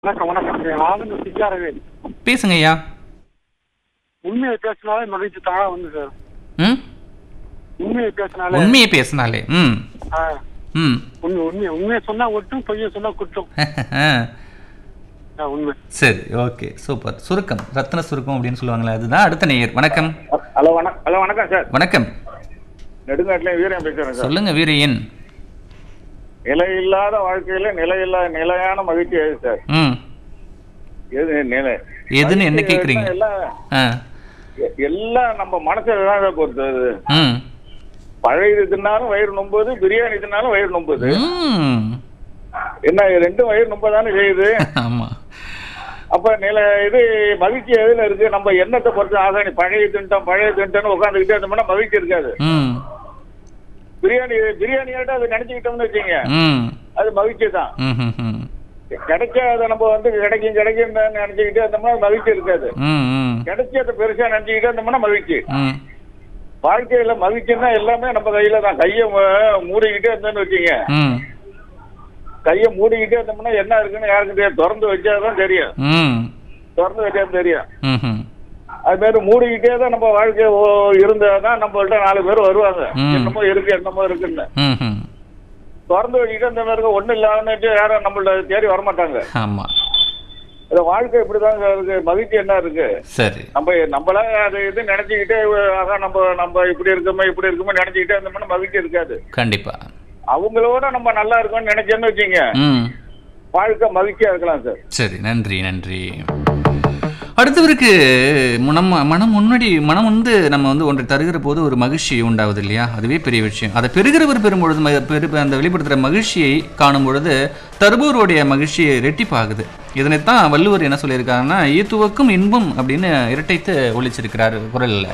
வணக்கம் வணக்கம் என் ஆனந்த் சிச்சாரவேல் பேசுங்க ஐயா உண்மையை பேசினாலே மகிழ்ச்சி தானா வந்து சார் ம் உண்மையை பேசினாலே உண்மையை பேசினாலே ம் ஆ, ம் உண்மை உண்மையை உண்மையை சொன்னா ஒட்டும் பொய்யை சொன்னா குற்றம் ஆ, ஆ, உண்மை சரி ஓகே சூப்பர் சுருக்கம் ரத்ன சுருக்கம் அப்படின்னு சொல்லுவாங்களே அதுதான் அடுத்த நேயர் வணக்கம் ஹலோ வணக்கம் ஹலோ வணக்கம் சார் வணக்கம் நெடுங்காட்டிலே வீரன் பேசுறேன் சார் சொல்லுங்க வீரையன் நிலையில்லாத வாழ்க்கையில நிலையில்லா நிலையான மகிழ்ச்சி எது சார் ம் எது நிலை எதுன்னு என்ன மகிழ்ச்சி கேக்குறீங்க எல்லாம் ஆ எ- எல்லாம் நம்ம மனசுல தான் சார் பொறுத்தது ம் பழைய தின்னாலும் வயிறு நொம்புது பிரியாணி தின்னாலும் வயிறு நொம்புது ம் என்ன இது ரெண்டும் வயிறு நொம்ப தானே செய்யுது ஆமா அப்ப நிலை இது மகிழ்ச்சி எதுல இருக்கு நம்ம எண்ணத்தை பொறுத்து ஆகாணி பழைய தின்ட்டோம் பழைய தின்ட்டோம்னு உட்காந்துக்கிட்டே இருந்தோம்னா மகிழ்ச்சி இருக்காது ம் பிரியாணி பிரியாணியாட்ட அது நினைச்சுக்கிட்டோம்னு வச்சுங்க ம் அது மகிழ்ச்சி தான் ம் ம் ம் கிடைக்காத நம்ம வந்து கிடைக்கும் கிடைக்கும் நினைச்சுக்கிட்டே இருந்தோம்னா மகிழ்ச்சி இருக்காது ம் ம் கிடைச்சத பெருசா நினைச்சுக்கிட்டே இருந்தோம்னா மகிழ்ச்சி ம் வாழ்க்கையில மகிழ்ச்சின்னா எல்லாமே நம்ம கையில தான் கைய ம- மூடிக்கிட்டே இருந்தோம்னு வச்சுங்க ம் கைய மூடிக்கிட்டே இருந்தோம்னா என்ன இருக்குன்னு யாருக்கும் தெரியாது திறந்து வச்சாதான் தெரியும் ம் திறந்து வச்சாதான் தெரியும் ம் ம் அது மாதிரி மூடிக்கிட்டே தான் நம்ம வாழ்க்கை ஓ- இருந்தாதான் நம்மள்ட்ட நாலு பேர் வருவாங்க ம். என்னமோ இருக்கு என்னமோ இருக்குன்னு ம் ம் திறந்து வச்சுக்கிட்டே இந்த மாதிரி ஒண்ணு இல்லாமட்டு யாரும் நம்மள்ட்ட தேடி வரமாட்டாங்க ஆமா இந்த வாழ்க்கை இப்படிதாங்க இருக்கு மகிழ்ச்சி என்ன இருக்கு சரி நம்ம நம்மளா அது இது நினைச்சுக்கிட்டே அதான் நம்ம நம்ம இப்படி இருக்கோமோ இப்படி இருக்கோமோ நினைச்சுக்கிட்டே இருந்தோம்னா மகிழ்ச்சி இருக்காது கண்டிப்பா அவங்களோட நம்ம நல்லா இருக்கோம்னு நினைச்சேன்னு வச்சுங்க ம் வாழ்க்கை மகிழ்ச்சியா இருக்கலாம் சார் சரி நன்றி நன்றி அடுத்தவருக்கு மனம் மனம் முன்னாடி மனம் வந்து நம்ம வந்து ஒன்றை தருகிற போது ஒரு மகிழ்ச்சி உண்டாகுது இல்லையா அதுவே பெரிய விஷயம் அதை பெறுகிறவர் பெறும்பொழுது ம- பெரு அந்த வெளிப்படுத்துகிற மகிழ்ச்சியை காணும் பொழுது தருபவருடைய மகிழ்ச்சி ரெட்டிப்பாகுது இதனைத்தான் வள்ளுவர் என்ன சொல்லியிருக்காருன்னா ஈத்துவக்கும் இன்பம் அப்படின்னு இரட்டைத்து ஒழிச்சிருக்கிறார் குரலில்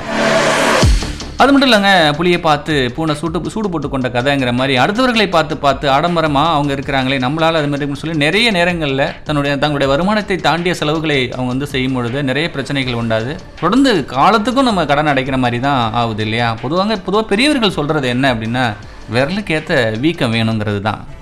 அது மட்டும் இல்லைங்க புளியை பார்த்து பூனை சூட்டு சூடு போட்டு கொண்ட கதைங்கிற மாதிரி அடுத்தவர்களை பார்த்து பார்த்து ஆடம்பரமாக அவங்க இருக்கிறாங்களே நம்மளால் அது மாதிரி சொல்லி நிறைய நேரங்களில் தன்னுடைய தங்களுடைய வருமானத்தை தாண்டிய செலவுகளை அவங்க வந்து செய்யும் பொழுது நிறைய பிரச்சனைகள் உண்டாது தொடர்ந்து காலத்துக்கும் நம்ம கடன் அடைக்கிற மாதிரி தான் ஆகுது இல்லையா பொதுவாக பொதுவாக பெரியவர்கள் சொல்கிறது என்ன அப்படின்னா விரலுக்கேற்ற வீக்கம் வேணுங்கிறது தான்